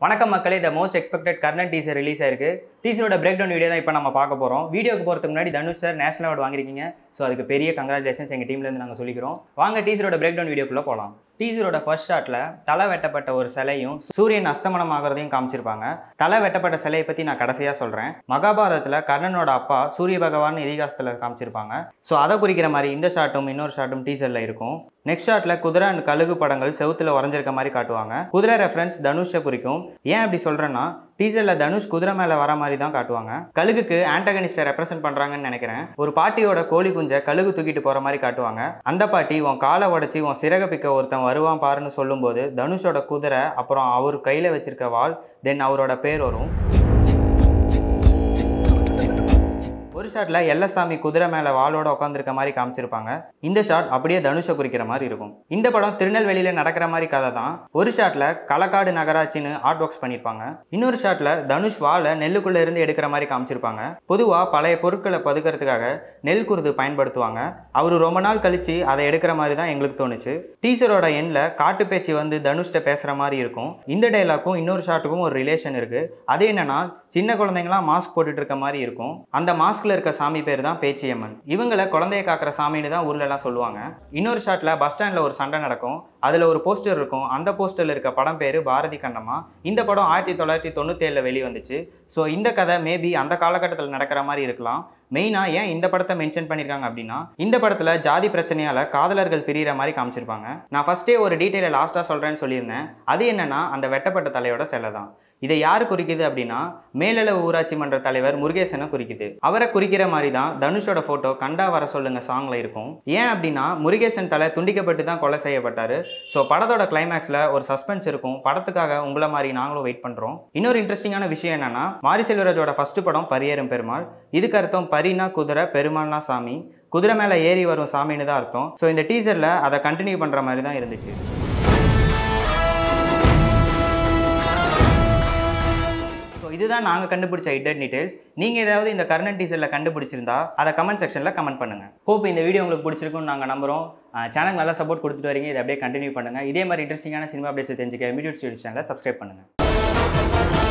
வணக்கம் மக்களே the most expected Karnan teaser release ஆயிருக்கு டீசரோட பிரேக் டவுன் வீடியோ தான் இப்போ நம்ம பார்க்க போகிறோம் வீடியோக்கு போகிறதுக்கு முன்னாடி தனுஷ் சார் நேஷனல் அவார்டு வாங்கியிருக்கீங்க ஸோ அதுக்கு பெரிய கங்க்ராச்சுலேஷன்ஸ் எங்கள் டீம்லேருந்து நாங்கள் சொல்லிக்கிறோம் வாங்க டீசரோட பிரேக் டவுன் வீடியோக்குள்ளே போகலாம் டீசரோட ஃபர்ஸ்ட் ஷாட்டில் தலை வெட்டப்பட்ட ஒரு சிலையும் சூரியன் அஸ்தமனம் ஆகிறதையும் காமிச்சிருப்பாங்க தலை வெட்டப்பட்ட சிலையை பற்றி நான் கடைசியாக சொல்கிறேன் மகாபாரதத்தில் கர்ணனோட அப்பா சூரிய பகவான் இதிகாசத்தில் காமிச்சிருப்பாங்க ஸோ அதை குறிக்கிற மாதிரி இந்த ஷாட்டும் இன்னொரு ஷாட்டும் டீசரில் இருக்கும் நெக்ஸ்ட் ஷாட்டில் குதிரை அண்ட் கழுகு படங்கள் செவுத்துல வரைஞ்சிருக்க மாதிரி காட்டுவாங்க குதிரை ரெஃபரன்ஸ் தனுஷை குறிக்கும் ஏன் அப்படி சொல்கிறேன்னா டீசரில் தனுஷ் குதிரை மேலே வர மாதிரி தான் காட்டுவாங்க கழுகுக்கு ஆன்டகனிஸ்டை ரெப்ரசென்ட் பண்ணுறாங்கன்னு நினைக்கிறேன் ஒரு பாட்டியோட கோழி குஞ்சை கழுகு தூக்கிட்டு போகிற மாதிரி காட்டுவாங்க அந்த பாட்டி உன் காலை உடச்சி உன் சிறக பிக்க ஒருத்தன் வருவான் பாருன்னு சொல்லும்போது தனுஷோட குதிரை அப்புறம் அவர் கையில் வச்சிருக்க வாள் தென் அவரோட பேர் வரும் ஒரு ஷாட்டில் எல்லசாமி குதிரை மேலே வாளோட உட்காந்துருக்க மாதிரி காமிச்சிருப்பாங்க இந்த ஷாட் அப்படியே தனுஷை குறிக்கிற மாதிரி இருக்கும் இந்த படம் திருநெல்வேலியில் நடக்கிற மாதிரி கதை தான் ஒரு ஷாட்டில் களக்காடு நகராட்சின்னு ஆர்ட் ஒர்க்ஸ் பண்ணியிருப்பாங்க இன்னொரு ஷாட்டில் தனுஷ் வாழை நெல்லுக்குள்ளே இருந்து எடுக்கிற மாதிரி காமிச்சிருப்பாங்க பொதுவாக பழைய பொருட்களை பதுக்கிறதுக்காக நெல் குருது பயன்படுத்துவாங்க அவர் ரொம்ப நாள் கழிச்சு அதை எடுக்கிற மாதிரி தான் எங்களுக்கு தோணுச்சு டீசரோட எண்ணில் காட்டு பேச்சு வந்து தனுஷ்ட பேசுகிற மாதிரி இருக்கும் இந்த டைலாக்கும் இன்னொரு ஷாட்டுக்கும் ஒரு ரிலேஷன் இருக்குது அது என்னன்னா சின்ன குழந்தைங்களாம் மாஸ்க் போட்டுட்டு இருக்க மாதிரி இருக்கும் அந்த மாஸ்க்ல இருக்க சாமி பேர் தான் பேச்சியம்மன் இவங்களை குழந்தைய காக்கிற சாமின்னு தான் ஊர்ல எல்லாம் சொல்லுவாங்க இன்னொரு ஷாட்ல பஸ் ஸ்டாண்ட்ல ஒரு சண்டை நடக்கும் அதுல ஒரு போஸ்டர் இருக்கும் அந்த போஸ்டர்ல இருக்க படம் பேரு பாரதி கண்ணம்மா இந்த படம் ஆயிரத்தி தொள்ளாயிரத்தி தொண்ணூத்தி ஏழுல வெளிவந்துச்சு ஸோ இந்த கதை மேபி அந்த காலகட்டத்தில் நடக்கிற மாதிரி இருக்கலாம் மெயினாக ஏன் இந்த படத்தை மென்ஷன் பண்ணியிருக்காங்க அப்படின்னா இந்த படத்தில் ஜாதி பிரச்சனையால் காதலர்கள் பிரியிற மாதிரி காமிச்சிருப்பாங்க நான் ஃபஸ்ட்டே ஒரு டீட்டெயிலை லாஸ்ட்டாக சொல்கிறேன்னு சொல்லியிருந்தேன் அது என்னன்னா அந்த வெட்டப்பட்ட தலையோட சிலை தான் இதை யார் குறிக்குது அப்படின்னா மேலளவு ஊராட்சி மன்ற தலைவர் முருகேசனை குறிக்குது அவரை குறிக்கிற மாதிரி தான் தனுஷோட ஃபோட்டோ கண்டா வர சொல்லுங்க சாங்ல இருக்கும் ஏன் அப்படின்னா முருகேசன் தலை துண்டிக்கப்பட்டு தான் கொலை செய்யப்பட்டாரு ஸோ படத்தோட கிளைமேக்ஸில் ஒரு சஸ்பென்ஸ் இருக்கும் படத்துக்காக உங்களை மாதிரி நாங்களும் வெயிட் பண்ணுறோம் இன்னொரு இன்ட்ரெஸ்டிங்கான விஷயம் என்னன்னா மாரி செல்வராஜோட ஃபர்ஸ்ட் படம் பரியேறும் பெருமாள் இதுக்கு அர்த்தம் பரினா குதிரை பெருமாள்னா சாமி குதிரை மேலே ஏறி வரும் சாமின்னு தான் அர்த்தம் ஸோ இந்த டீசரில் அதை கண்டினியூ பண்ணுற மாதிரி தான் இருந்துச்சு ஸோ இதுதான் நாங்கள் கண்டுபிடிச்ச ஹிடன் டீடைல்ஸ் நீங்கள் ஏதாவது இந்த கர்னன் டீசரில் கண்டுபிடிச்சிருந்தா அதை கமெண்ட் செக்ஷனில் கமெண்ட் பண்ணுங்கள் ஹோப் இந்த வீடியோ உங்களுக்கு பிடிச்சிருக்கும்னு நாங்கள் நம்புகிறோம் சேனல் நல்லா சப்போர்ட் கொடுத்துட்டு வரீங்க இதை அப்படியே கண்டினியூ பண்ணுங்கள் இதே மாதிரி இன்ட்ரெஸ்டிங்கான சினிமா அப்டேட்ஸ் தெரிஞ்சுக்க மீடியோ ஸ்டூடியோ சேனலை சப்ஸ்கிரைப் பண்ணுங்கள்